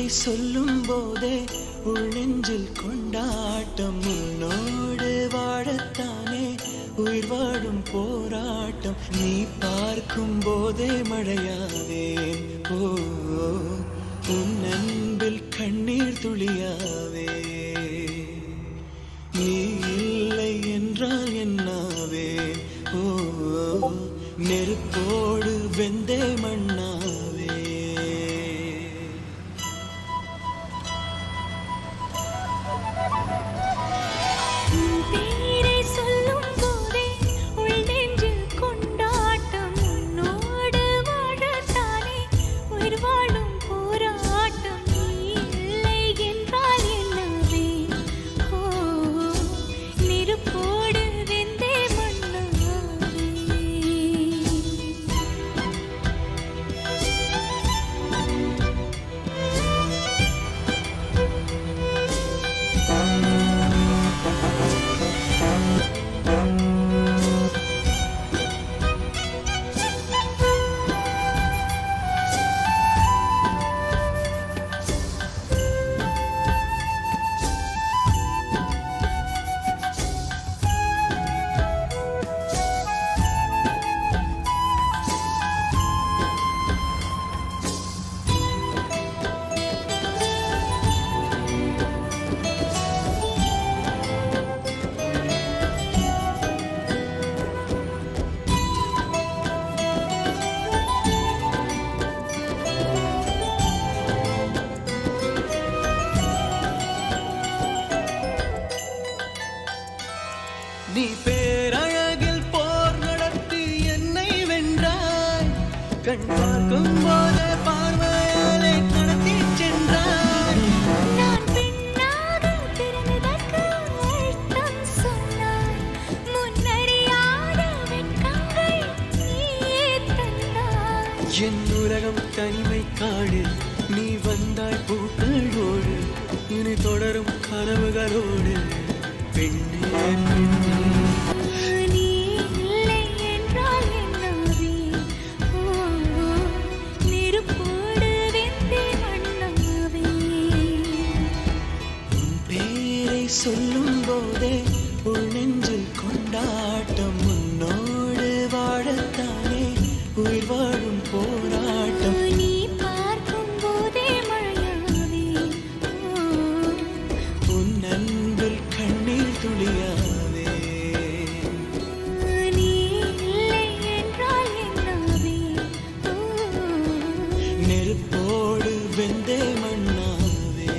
பேரை சொல்லும் போதே உள்ளெஞ்சில் கொண்டாட்டம் உன்னோடு வாழத்தானே உயிர் வாழும் போராட்டம் நீ பார்க்கும் போதே மழையாவேன் ஓ உன் அன்பில் கண்ணீர் துளியாவே நீ இல்லை என்றால் என்னாவே ஓ நெருப்போடு வெந்தே மண்ணாவே உன் பேரை சொல்லும் போதே உள் நெஞ்சில் கொண்டாட்டம் உன்னோடு வாழத்தானே உயிர் வாழும் போராட்டம் நீ இல்லை என்றால் என்னவே ஓ நெருப்போடு வெந்தே மண்ணாவே நீ பேரழகில் போர் நடத்தி என்னை வென்றாய் கண் பார்க்கும் போது பார்வையாலே கடத்தி சென்றாய் நான் பெண்ணாக பிறந்ததற்கு அர்த்தம் சொன்னாய் முன்னறியாத வெட்கங்கள் நீயே தந்தாய் என் உலகம் தனிமை காடு நீ வந்தாய் பூக்களோடு இனி தொடரும் கனவுகளோடு பெண்ணே பெண்ணே நீ இல்லை என்றால் என்னவே ஓ நெருப்போடு வெந்தே மண்ணாவே உன் பேரை சொல்லும் போதே உள் நெஞ்சில் கொண்டாட்டம் உன்னோடு வாழத்தானே உயிர் வாழும் போராட்டம் நீ பார்க்கும் போதே மழையாவே ஓ உன் அன்பில் கண்ணீர் துளியாவே நீ இல்லை என்றால் என்னவே ஓ நெருப்போடு வெந்தே மண்ணாவே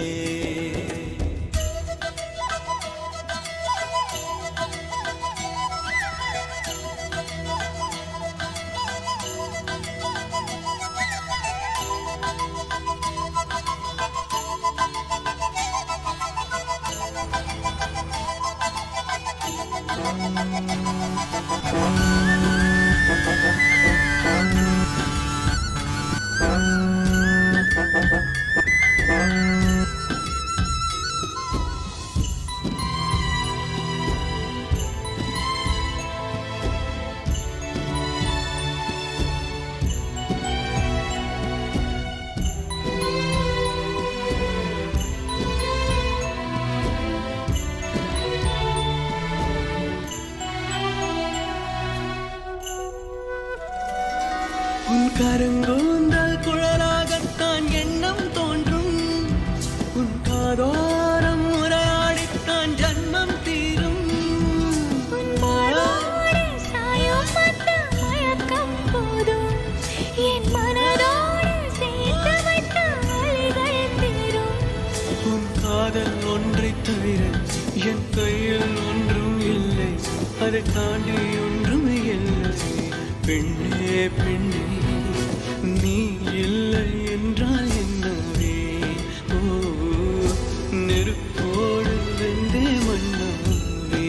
உன் கருங்கூந்தல் குழலாகத்தான் எண்ணம் தோன்றும் உன் காதோரம் உரையாடித்தான் ஜன்மம் தீரும் உன் மாரோடு சாயம் வந்த மயக்கம் போதும் என் மனதோடு சேர்த்து வைத்த அலைகள் தீரும் உன் காதல் ஒன்றை தவிர என் கையில் ஒன்றும் இல்லை அதை தாண்டி ஒன்றும் இல்லை பெண்ணே பெண்ணே நீ இல்லை என்றால் என்னவே ஓ நெருப்போடு வெந்தே மண்ணாவே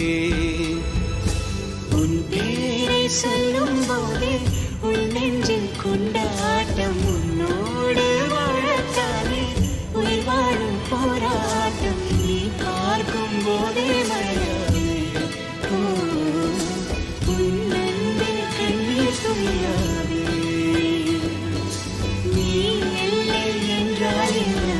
உன் பேரை சொல்லும் போதே உள் நெஞ்சில் கொண்டாட்டம் உன்னோடு வாழத்தானே உயிர் வாழும் போராட்டம் நீ பார்க்கும் போதே மழையாவே ஓ, உன் அன்பில் கண்ணீர் துளியாவே நீ இல்லை என்றால் என்ன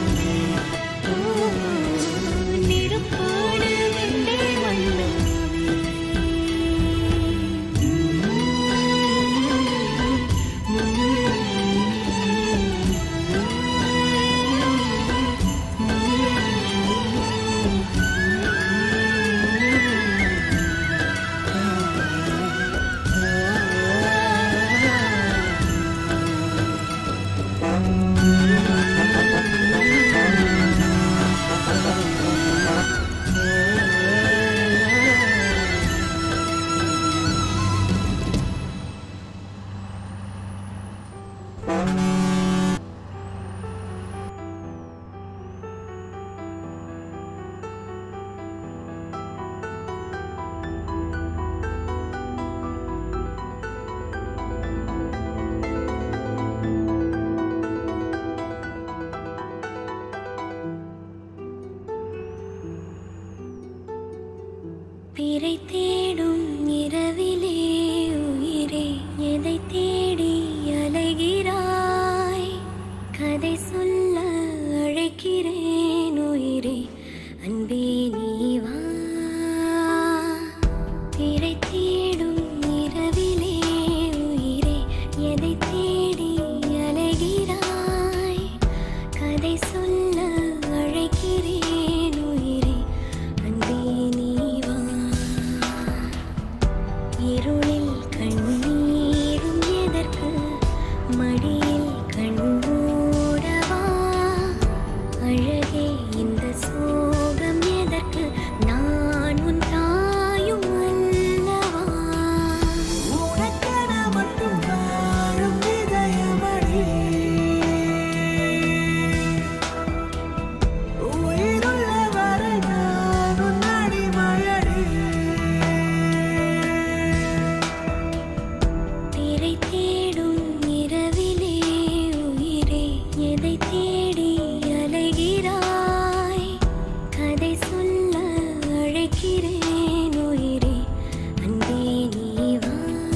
தேடும் இரவிலே உயிரே எதை தேடி அலைகிறாய் கதை சொல்ல அழைக்கிறேன் உயிரே அன்பே நீ வா திரை தேடும் இரவிலே உயிரே எதை தேடி அலைகிறாய் கதை சொல்ல அழைக்கிறேன் உயிரே அன்பே நீ வா இருளில் கண்ணீரும் எதற்கு மடியில் கண்மூடவா அழகே இந்த சோகம் எதற்கு நான் உன் தாயும் அல்லவா உனக்கென மட்டும் வாழும் இதயமடி உயிருள்ள வரை நான் உன் அடிமையடி திரை தேடும் இரவிலே உயிரே எதை தேடி அலைகிறாய் கதை சொல்ல அழைக்கிறேன் உயிரே அன்பே நீ வா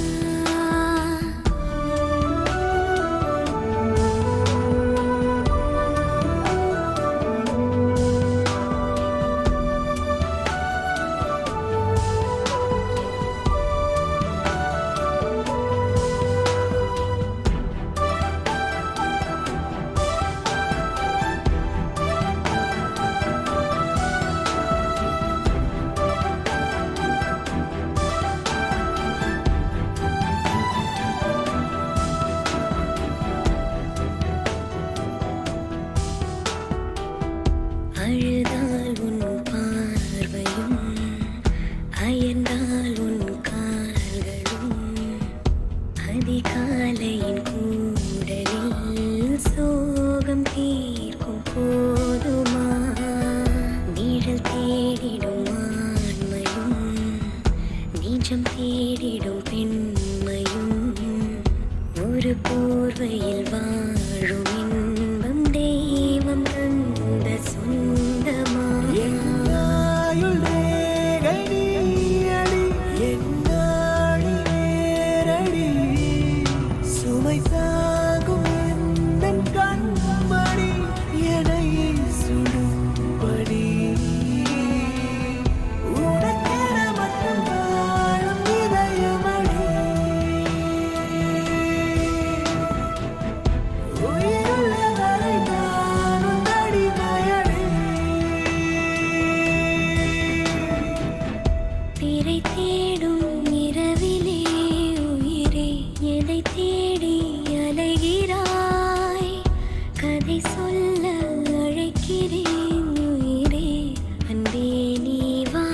அழுதால் உன் பார்வையும் அயர்ந்தால் உன் கால்களும் அதிகாலையின் கூடலில் சோகம் தீர்க்கும் போதுமா நிழல் தேடிடும் ஆண்மையும் நிஜம் தேடிடும் பெண்மையும் ஒரு போர்வையில் வாழும் இன்பம் தெய்வம் தந்த சொந்தமா என்னாயுள் ரேகை நீயடி, என்னாழி நேரடி. சுமை தாங்கும் எந்தன் கண்மணி, என்னை சுடும்படி. உனக்கென மட்டும் வாழும் இதயமடி. உயிருள்ள வரை நான் உன் அடிமையடி. திரை தேடும் இரவிலே உயிரே எதை தேடி அலைகிறாய் கதை சொல்ல அழைக்கிறேன் உயிரே அன்பே நீ வா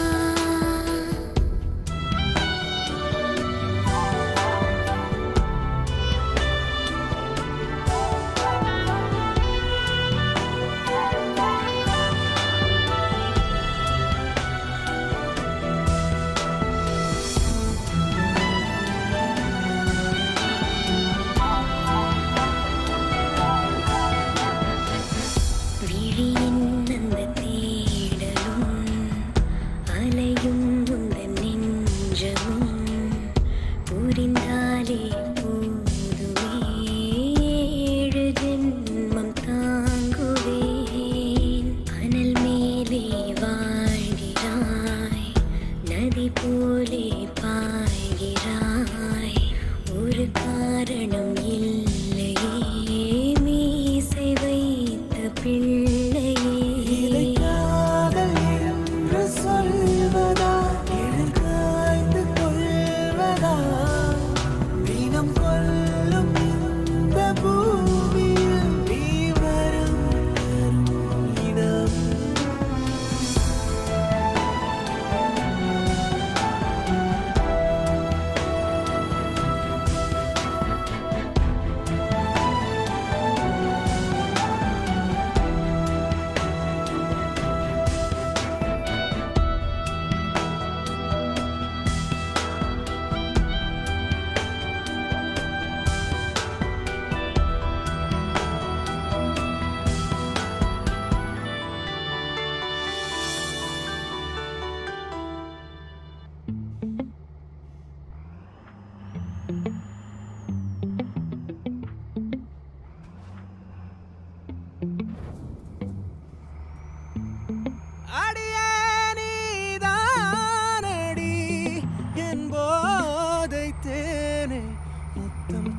விழியின் அந்த தேடலும் அலையும் உந்தன் நெஞ்சமும் புரிந்தாலே போதுமே ஏழு ஜென்மம் தாங்குவேன் அனல் மேலே வாழ்கிறாய் நதி போலே பாய்கிறாய் ஒரு காரணம் இல்லையே மீசை வைத்த இதை பிள்ளையே காதல் என்று சொல்வதா எழில் காய்ந்து கொள்வதா தினம் கொல்லும் இந்த பூமியில் நீ வரும் தரும் இடம் திரை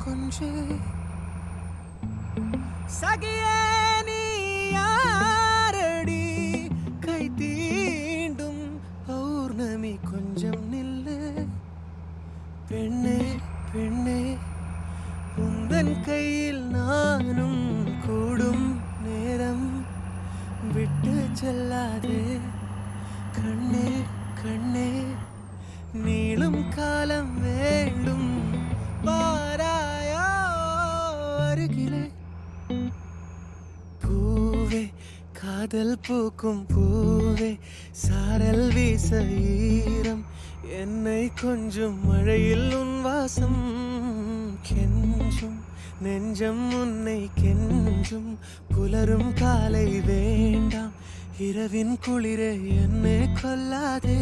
கொஞ்சு சகியே நீ யாரடி கை தீண்டும் பௌர்ணமி கொஞ்சம் நில்லு பெண்ணே பெண்ணே உந்தன் கையில் நானும் கூடும் நேரம் விட்டு செல்லாதே கண்ணே கண்ணே நீளும் காலம் வேண்டும் பாராயோ அருகிலே பூவே காதல் பூக்கும் பூவே சாரல் வீச ஈரம் என்னை கொஞ்சம் மழையில் உன் வாசம் கெஞ்சும் நெஞ்சம் உன்னை கெஞ்சும் புலரும் காலை வேண்டாம் இரவின் குளிரே என்னை கொல்லாதே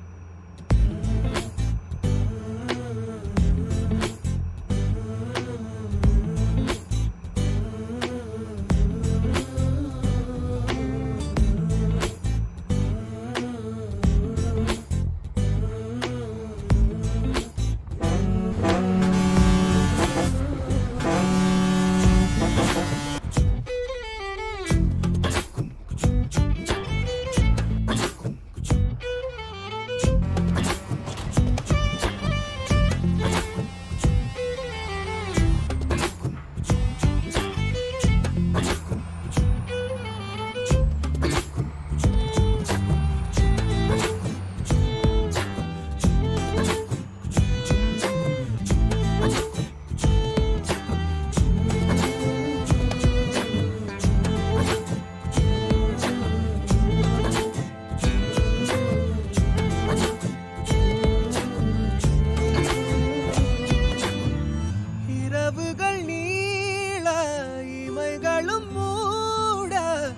இரவுகள் நீள இமைகளும் மூட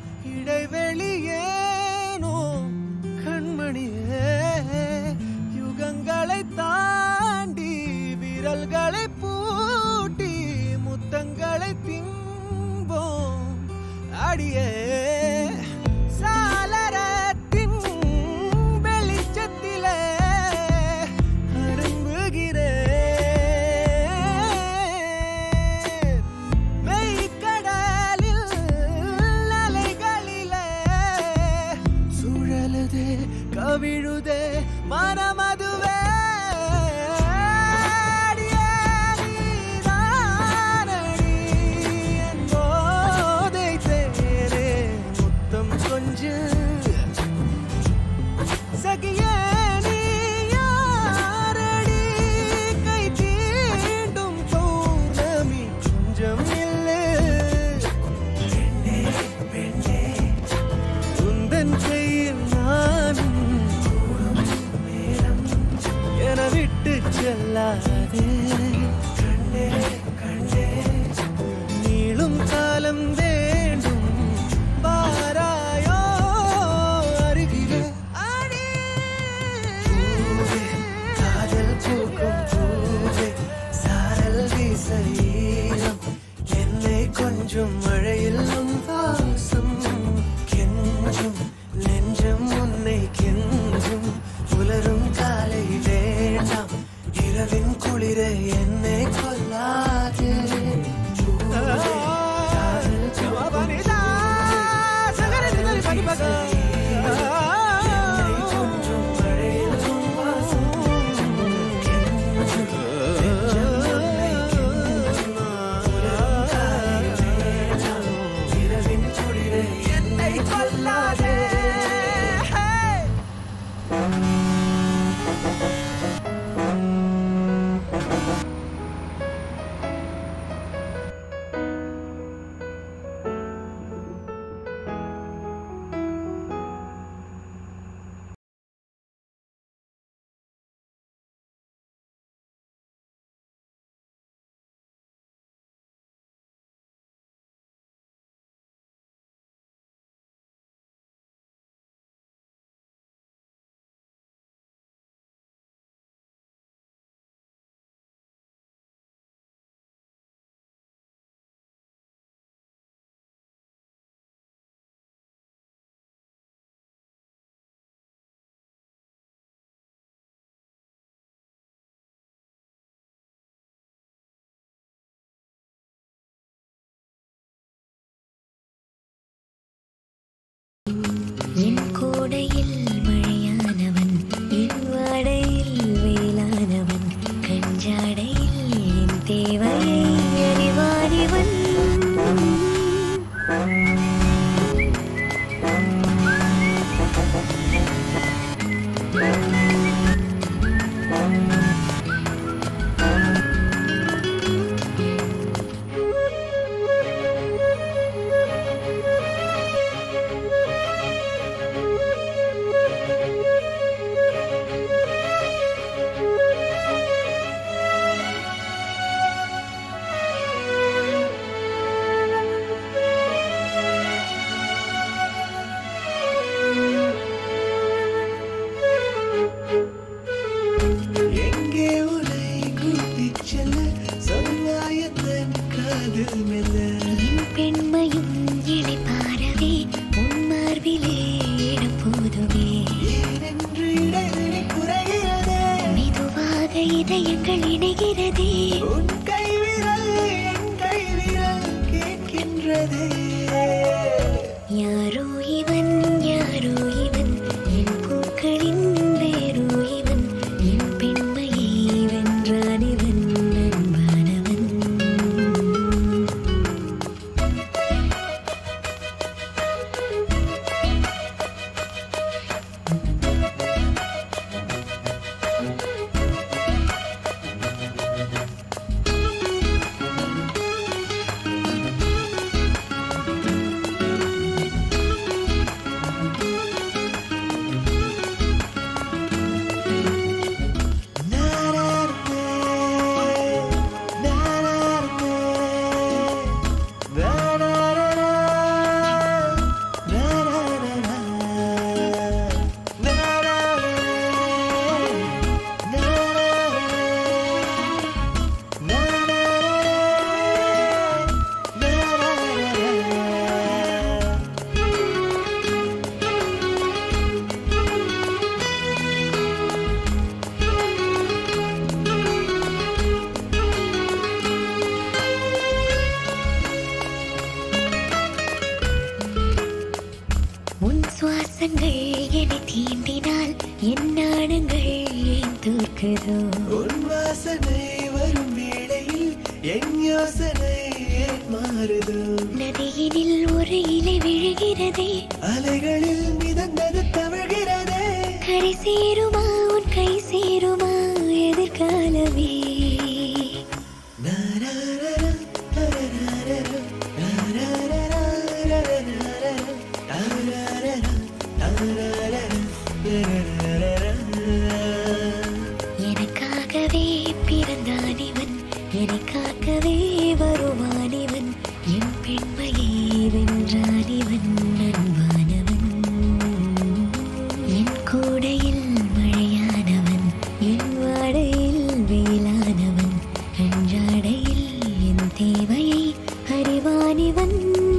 இடைவெளியேனோ கண்மணியே யுகங்களை தாண்டி விரல்களை பூட்டி முத்தங்களை திம்போம் அடியே சாளரத்தின் வெளிச்சத்திலே அரும்புகிறேன் மெய்க்கடலில் அலைகளிலே சுழலுதே கவிழுதே மனமதுவே அடியே நீதானடி என் போதை தேரே முத்தம் கொஞ்சம் சகியே நீ யாரடி கை தீண்டும் பௌர்ணமி கொஞ்சம் இல்லை பெண்ணே பெண்ணே உந்தன் கையில் நானும் கூடும் நேரம் என விட்டு செல்லாதே கண்ணே கண்ணே நீளும் காலம் வேண்டும் பாராயோ அருகிலே அடி பூவே காதல் பூக்கும் பூவே சாரல் வீச ஈரம் என்னை கொஞ்சம் மழையில் உன் வாசம் கெஞ்சும் நெஞ்சம் உன்னை கெஞ்சும் புலரும் காலை வேண்டாம் இரவின் குளிரை என்னை கொல்லாதே பூவே, காதல் பூக்கும் என்னை கொஞ்சம் மழையில் உன் வாசம் கெஞ்சும் நெஞ்சம் உன்னை கெஞ்சும் புலரும் காலை வேண்டாம் இரவின் குளிரை என்னை கொல்லாதே இதயங்கள் இணைகிறதே உன் கைவிரல் என் கைவிரல் கேட்கின்றதே யாரோ இவன் யாரோ இவன் என் பூக்களின் வேரோ இவன் என் பெண்மையை வென்றான் இவன் அன்பானவன் நாரார்த்தே, நாரார்த்தே, நாராரரா, நாராரரா, நாராரே, நாராரே, நாராரே, நாராரரா. உன் சுவாசங்கள் என்னை தீண்டினால் என் நாணங்கள் ஏன் தோற்குதோ உன் வாசனை வரும் வேளையில் என் யோசனை ஏன் மாறுதோ நதியினில் ஒரு இலை விழுகிறதே அலைகளில் மிதந்தது தவழ்கிறதே கரை சேருமா உன் கை சேருமா எதிர்காலமே நாராரரா, நாராரரா, நாராரரா, நாராரரா, நாராரரா, நாராரரா, நாராரரா. எனக்காகவே பிறந்தான் இவன் என்னை காக்கவே வருவான் இவன் என் பெண்மையை வென்றான் இவன் அன்பானவன் என் கூடையில் மழையானவன் என் வாடையில் வெயிலானவன் அன்றாடையில் என் தேவையை அறிவான் இவன்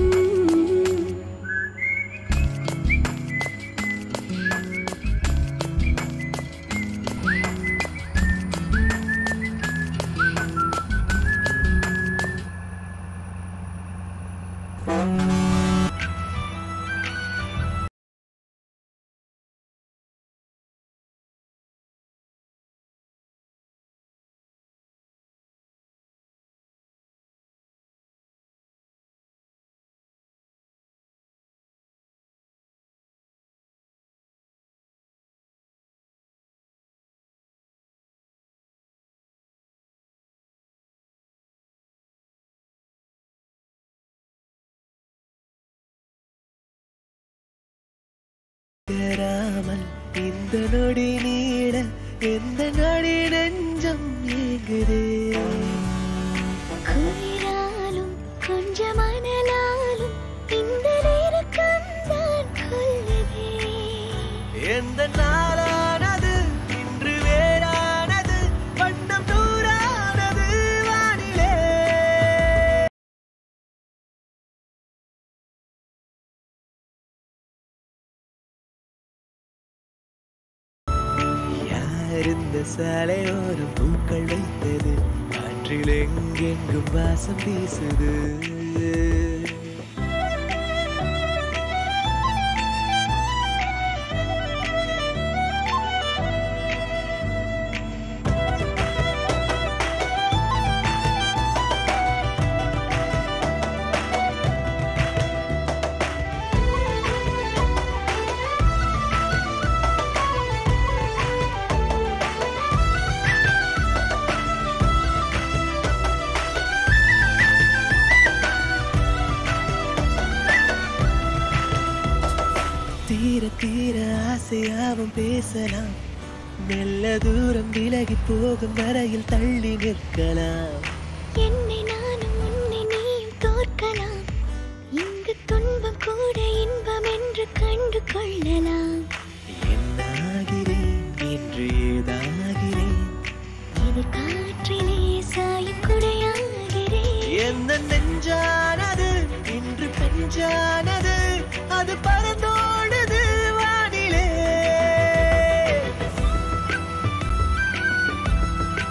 தராமல் இந்த நொடி நீட எந்த நொடி நெஞ்சம் ஏங்குதே குளிராலும் கொஞ்சம் அனலாலும் இந்த நெருக்கம் தான் கொல்லுதே எந்த நாளானது இன்று வேறானது வண்ணம் தூரானது வானிலே யார் இந்த சாலையோரம் பூக்கள் வைத்தது காற்றில் எங்கெங்கும் வாசம் வீசுது தீர தீர ஆசையாவும் பேசலாம் மெல்ல தூரம் விலகி போகும் வரையில் தள்ளி நிற்கலாம் என்னை நானும் உன்னை நீயும் தோற்கலாம் இங்கு துன்பம் கூட இன்பம் என்று கண்டு கொள்ளலாம் என்னாகிறேன் என்று ஏதாகிறேன் இது காற்றிலே சாயும் குடையாகிறேன் எந்த நெஞ்சானது இன்று பெஞ்சானது அது பறந்தோடுது வானிலே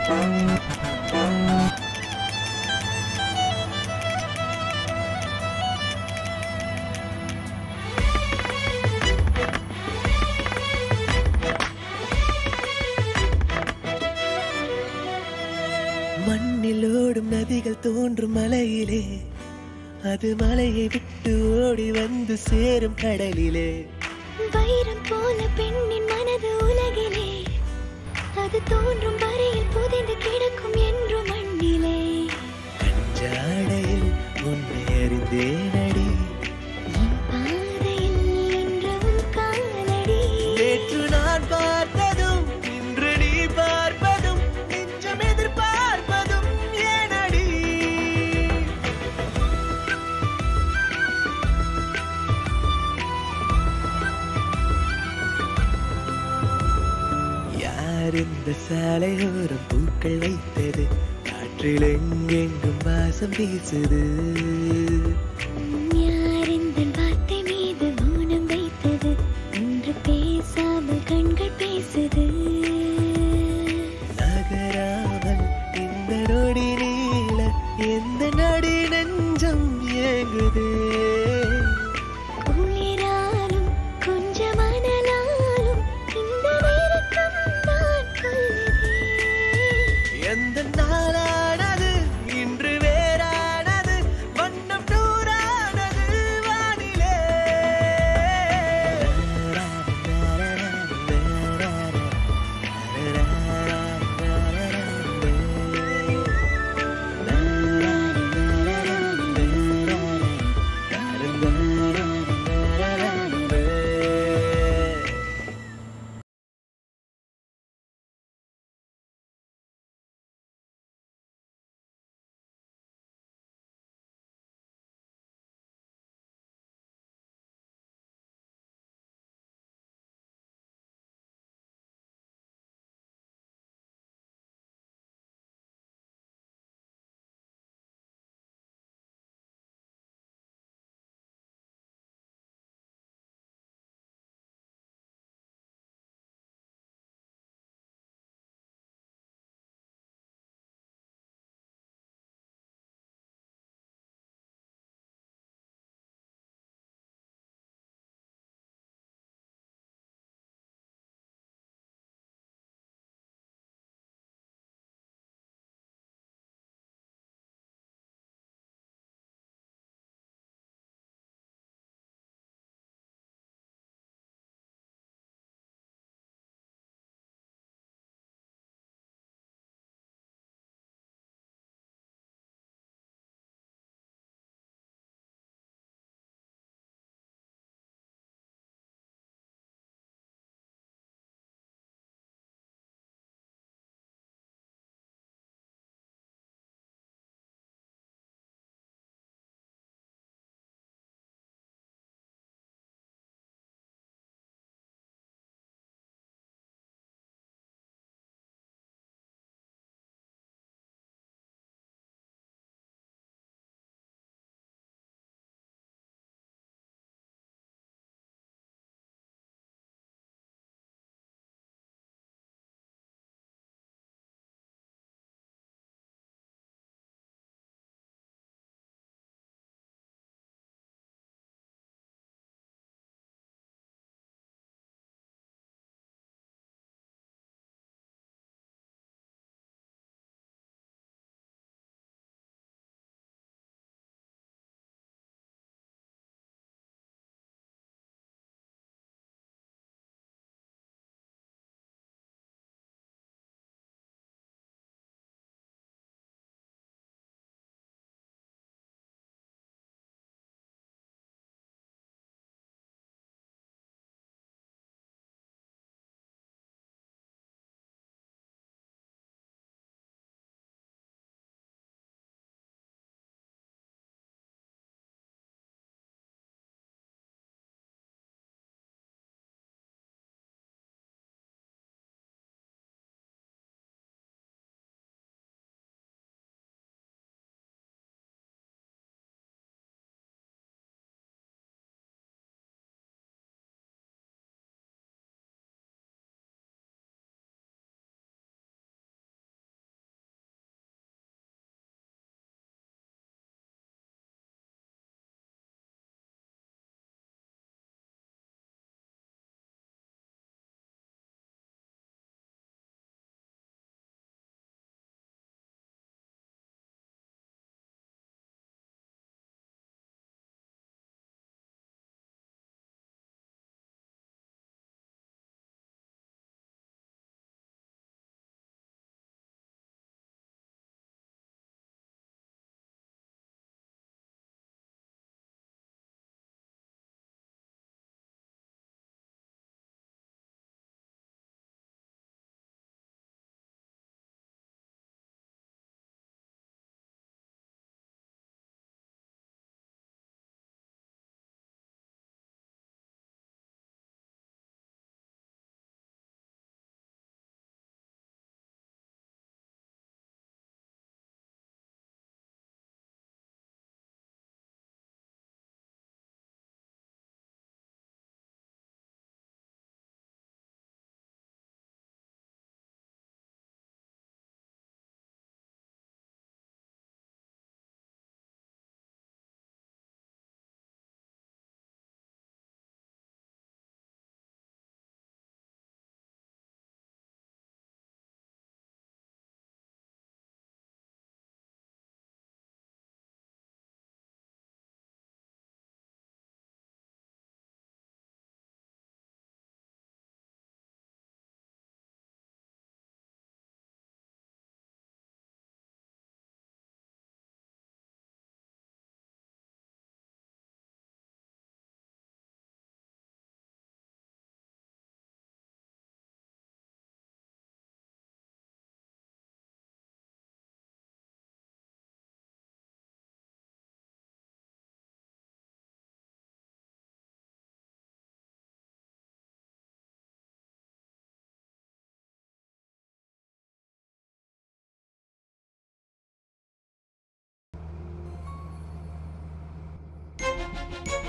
மண்ணில் ஓடும் நதிகள் தோன்றும் மலையிலே அது மலையை விட்டு ஓடி வந்து சேரும் கடலிலே வைரம் போல பெண்ணின் மனது உலகிலே அது தோன்றும் வரையில் புதைந்து கிடக்கும் என்று மண்ணிலே கஞ்சாடையில் உன்னை அறிந்தேனடி என் பாதையில் இன்று உன் காலடி நேற்று நான் பார்த்ததும் இன்று நீ பார்ப்பதும் நெஞ்சம் எதிர்பார்ப்பதும் ஏனடி யார் இந்த சாலையோரம் பூக்கள் வைத்தது காற்றில் எங்கெங்கும் வாசம் வீசுது யார் இந்த வார்த்தை மீது மௌனம் வைத்தது இன்று பேசாமல் கண்கள் பேசுது நகராமல் இந்த நொடி நீள எந்த நடி நெஞ்சம் ஏங்குது குளிராலும் கொஞ்சம் மணலாலும் இந்த நெருக்கம் தான் கொள்ளுதே எந்த நாளானது இன்று வேறானது வண்ணம்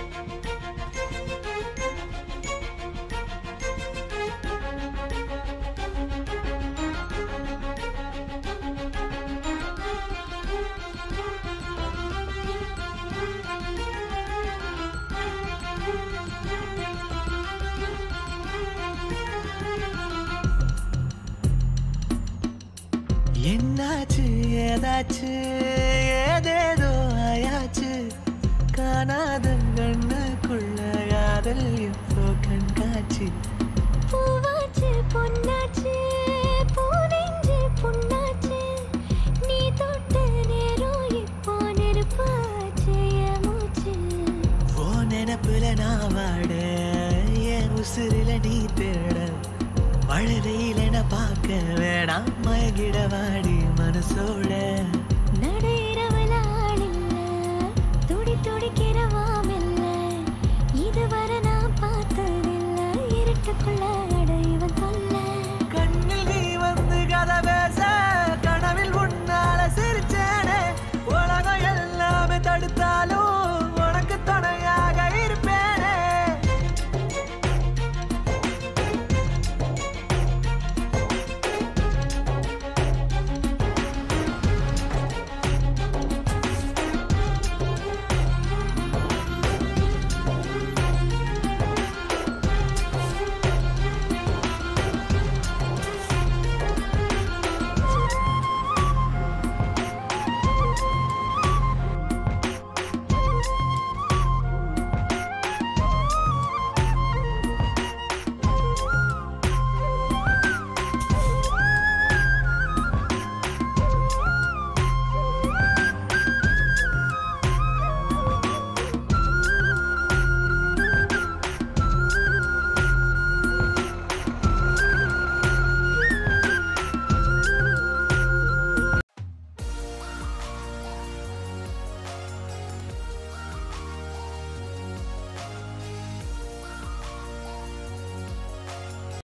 என்னாச்சு ஏதாச்சு ஏதேதோ ஆயாச்சு காணாத கண்ணுக்குள்ள காதல் இப்போ கண்காட்சி பூவாச்சு பொன்னாச்சு பூனெஞ்சு புண்ணாச்சு நீ தொட்ட நேரம் இப்போ நெருப்பாச்சு என் மூச்சு ஓ நினப்புல நான் வாட என் உசுரில நீ தேட மழை வெயிலென பார்க்க வேணாம் மயங்கிட வாடி மனசோட நடையிறவல ஆளில்ல துடி துடிக்கிறவாமில்ல இதுவரை நான் பார்த்ததில்ல இருட்டுக்குள்ள